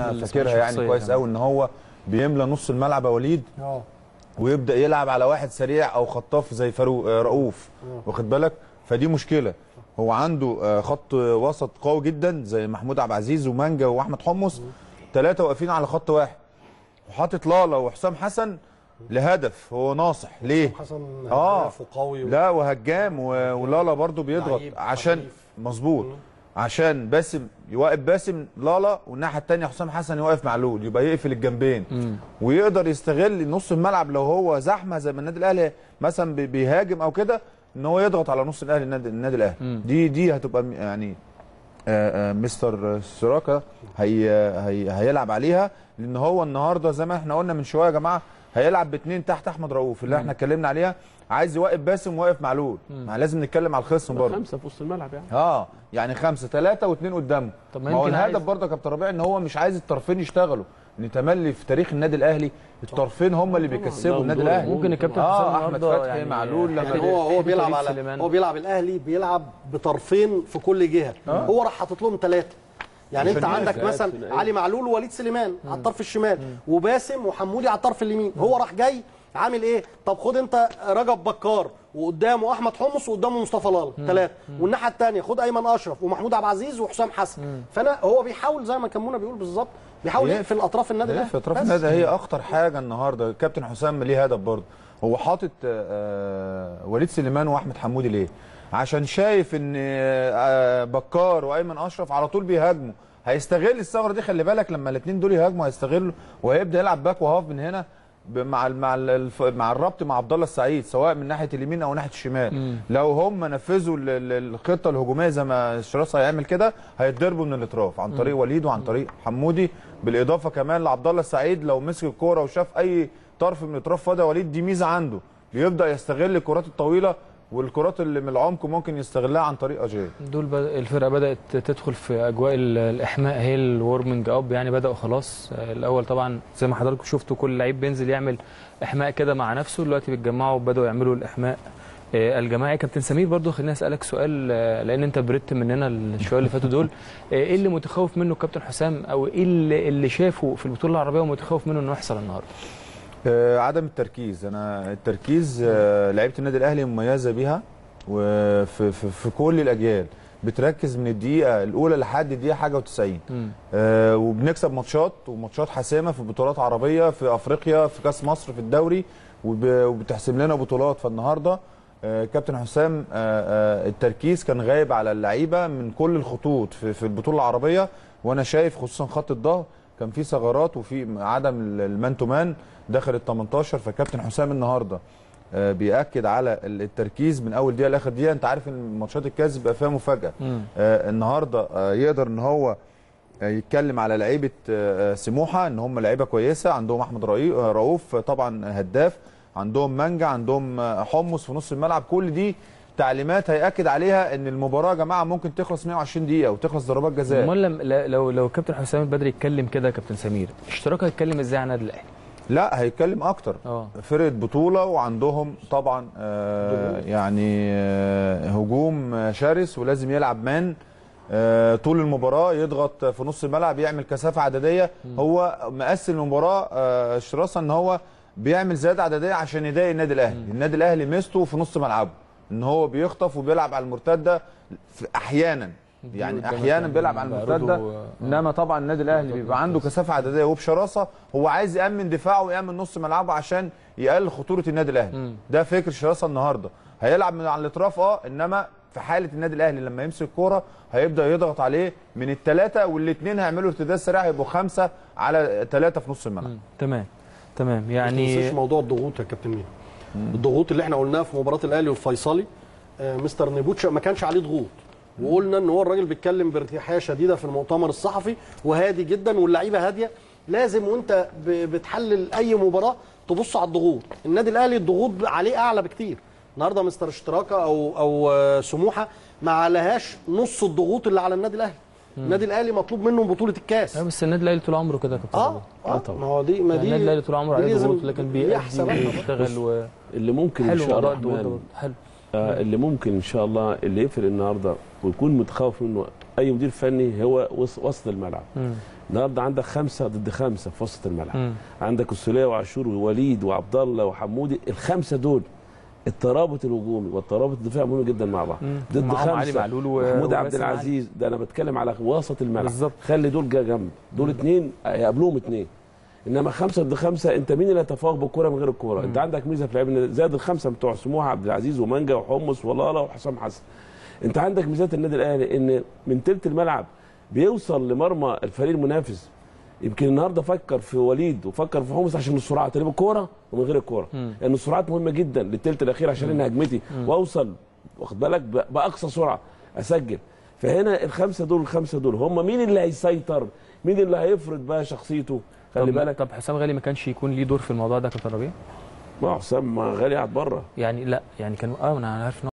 انا الاسم فاكرها يعني الشخصية كويس كمان. قوي ان هو بيملى نص الملعب يا وليد اه ويبدا يلعب على واحد سريع او خطاف زي فاروق آه، رؤوف واخد بالك فدي مشكله هو عنده آه، خط وسط قوي جدا زي محمود عبد العزيز ومانجا واحمد حمص ثلاثه واقفين على خط واحد وحاطط لالا وحسام حسن لهدف هو ناصح ليه حسن اه هداف وقوي و... لا وهجام و- ولالا برضو بيضغط لعيب عشان حريف. مظبوط عشان باسم يوقف باسم لالا والناحيه الثانيه حسام حسن يوقف معلول يبقى يقفل الجنبين ويقدر يستغل نص الملعب لو هو زحمه زي ما النادي الاهلي مثلا بي- بيهاجم او كده ان هو يضغط على نص الاهلي النادي, النادي الاهلي دي دي هتبقى م- يعني آه، آه، مستر سراكا هي هي هيلعب عليها لان هو النهارده زي ما احنا قلنا من شويه يا جماعه هيلعب باثنين تحت احمد رؤوف اللي احنا اتكلمنا عليها عايز يوقف باسم وواقف معلول ما لازم نتكلم على الخصم برضه خمسه في وسط الملعب يعني اه يعني خمسه ثلاثه واثنين قدامه طب ما ما هو يمكن الهدف عايز- برضه يا كابتن ربيع ان هو مش عايز الطرفين يشتغلوا ان تملي في تاريخ النادي الاهلي الطرفين هم اللي بيكسبوا ده النادي دور. الاهلي ممكن الكابتن اه حسام احمد النهارده فتحي يعني معلول لما يعني بي- هو هو حتة بيلعب وليد على سليمان. هو بيلعب الاهلي بيلعب بطرفين في كل جهه هو راح حاطط لهم ثلاثه يعني انت عشان عندك يقفل. مثلا ثنائية. علي معلول ووليد سليمان على الطرف الشمال وباسم وحمودي على الطرف اليمين هو راح جاي عامل ايه طب خد انت رجب بكار وقدامه احمد حمص وقدامه مصطفى لالا ثلاثه والناحيه الثانيه خد ايمن اشرف ومحمود عبد العزيز وحسام حسن فانا هو بيحاول زي ما كمونه بيقول بالظبط بيحاول هي- يقفل اطراف النادي هي الاهلي في اطراف بس. النادي هي اخطر حاجه النهارده كابتن حسام ليه هدف برضه هو حاطط آه، وليد سليمان واحمد حمودي ليه عشان شايف ان آه، بكار وايمن اشرف على طول بيهاجموا هيستغل الثغره دي خلي بالك لما الاثنين دول يهاجموا هيستغلوا وهيبدا يلعب باك وهاف من هنا ب- مع ال مع ال الف- مع الربط مع عبد الله السعيد سواء من ناحيه اليمين او ناحيه الشمال لو هم نفذوا ال- ال- الخطه الهجوميه زي ما شراسه هيعمل كده هيتضربوا من الاطراف عن طريق وليد وعن طريق حمودي بالاضافه كمان لعبد الله السعيد لو مسك الكوره وشاف اي طرف من الاطراف فاضي وليد دي ميزه عنده بيبدا يستغل الكرات الطويله والكرات اللي من العمق ممكن يستغلها عن طريق اجاي دول بد... الفرقه بدات تدخل في اجواء ال- الاحماء هي الورمنج اب يعني بداوا خلاص آه، الاول طبعا زي ما حضراتكم شفتوا كل لعيب بينزل يعمل احماء كده مع نفسه دلوقتي بيتجمعوا وبداوا يعملوا الاحماء آه، الجماعي كابتن سمير برضو خليني اسالك سؤال آه، لان انت بردت مننا الشويه اللي فاتوا دول آه، ايه اللي متخوف منه الكابتن حسام او ايه اللي, اللي شافه في البطوله العربيه ومتخوف منه انه يحصل النهارده آه، عدم التركيز انا التركيز آه، لعيبه النادي الاهلي مميزه بيها وفي في, في كل الاجيال بتركز من الدقيقه الاولى لحد الدقيقه حاجه و90 آه وبنكسب ماتشات وماتشات حاسمه في بطولات عربيه في افريقيا في كاس مصر في الدوري وب- وبتحسم لنا بطولات فالنهارده آه كابتن حسام آه آه التركيز كان غايب على اللعيبه من كل الخطوط في, في البطوله العربيه وانا شايف خصوصا خط الظهر كان في ثغرات وفي عدم ال- المان تو مان داخل ال 18 فكابتن حسام النهارده آه، بياكد على ال- التركيز من اول دقيقه لاخر دقيقه انت عارف ان ماتشات الكاس بيبقى فيها مفاجاه آه، النهارده آه، يقدر ان هو آه، يتكلم على لعيبه آه، آه، سموحه ان هم لعيبه كويسه عندهم احمد رؤي- آه، رؤوف آه، طبعا هداف عندهم مانجا عندهم آه، حمص في نص الملعب كل دي تعليمات هياكد عليها ان المباراه يا جماعه ممكن تخلص 120 دقيقه وتخلص ضربات جزاء امال لم- لا- لو لو كابتن حسام البدري يتكلم كده يا كابتن سمير اشتراك هيتكلم ازاي عن النادي الاهلي لا هيتكلم اكتر اه فرقه بطوله وعندهم طبعا آه يعني آه هجوم آه، شرس ولازم يلعب مان آه طول المباراه يضغط في نص الملعب يعمل كثافه عدديه هو مقسم المباراه آه شراسه ان هو بيعمل زياده عدديه عشان يضايق النادي الاهلي النادي الاهلي ميزته في نص ملعبه ان هو بيخطف وبيلعب على المرتده في- احيانا يعني قدامك احيانا يعني بيلعب على بيعرضوا، المرتده آه، انما طبعا النادي الاهلي بيبقى عنده كثافه عدديه وبشراسه هو عايز يامن دفاعه ويامن نص ملعبه عشان يقلل خطوره النادي الاهلي ده فكر شراسه النهارده هيلعب من على الاطراف اه انما في حاله النادي الاهلي لما يمسك الكوره هيبدا يضغط عليه من الثلاثه والاثنين هيعملوا ارتداد سريع هيبقوا خمسه على ثلاثه في نص الملعب تمام تمام ما يعني تنساش موضوع الضغوط يا كابتن مينا الضغوط اللي احنا قلناها في مباراه الاهلي والفيصلي آه، مستر نيبوتشا ما كانش عليه ضغوط وقلنا ان هو الراجل بيتكلم بارتياحيه شديده في المؤتمر الصحفي وهادي جدا واللعيبه هاديه لازم وانت ب- بتحلل اي مباراه تبص على الضغوط النادي الاهلي الضغوط عليه اعلى بكتير النهارده مستر اشتراكه او او آه، سموحه ما عليهاش نص الضغوط اللي على النادي الاهلي النادي الاهلي مطلوب منه بطوله الكاس اه بس النادي الاهلي طول عمره كده يا كابتن اه ربيع. اه ما هو دي ما يعني دي النادي الاهلي طول عمره دي عليه لازم ضغوط لكن بيأدي يحسب أكتر. ويشتغل و... اللي ممكن ان حلو شاء موضوع الله الضغوط ده الرحمن حلو آه، اللي ممكن ان شاء الله اللي يفرق النهارده ويكون متخوف منه اي مدير فني هو وس- وسط الملعب مم. النهارده عندك خمسه ضد خمسه في وسط الملعب مم. عندك السوليه وعاشور ووليد وعبد الله وحمودي الخمسه دول الترابط الهجومي والترابط الدفاعي مهم جدا مع بعض مم. ضد معاهم علي خمسه معلول و- محمود عبد وباسم علي. العزيز ده انا بتكلم على وسط الملعب بالظبط. خلي دول جا جنب دول اثنين يقابلوهم اثنين انما خمسه ضد خمسه انت مين اللي يتفوق بالكوره من غير الكوره انت عندك ميزه في لعب إن زاد الخمسه بتوع سموحه عبد العزيز ومانجا وحمص ولالا وحسام حسن انت عندك ميزات النادي الاهلي ان من تلت الملعب بيوصل لمرمى الفريق المنافس يمكن النهارده فكر في وليد وفكر في حمص عشان السرعات اللي بالكوره ومن غير الكوره مم. لان السرعات مهمه جدا للتلت الاخير عشان انها هجمتي واوصل واخد بالك ب- باقصى سرعه اسجل فهنا الخمسه دول الخمسه دول هم مين اللي هيسيطر مين اللي هيفرض بقى شخصيته خلي طب, بالك طب حسام غالي ما كانش يكون ليه دور في الموضوع ده كابتن ربيع ما هو حسام غالي قاعد بره يعني لا يعني كان اه انا عارف إن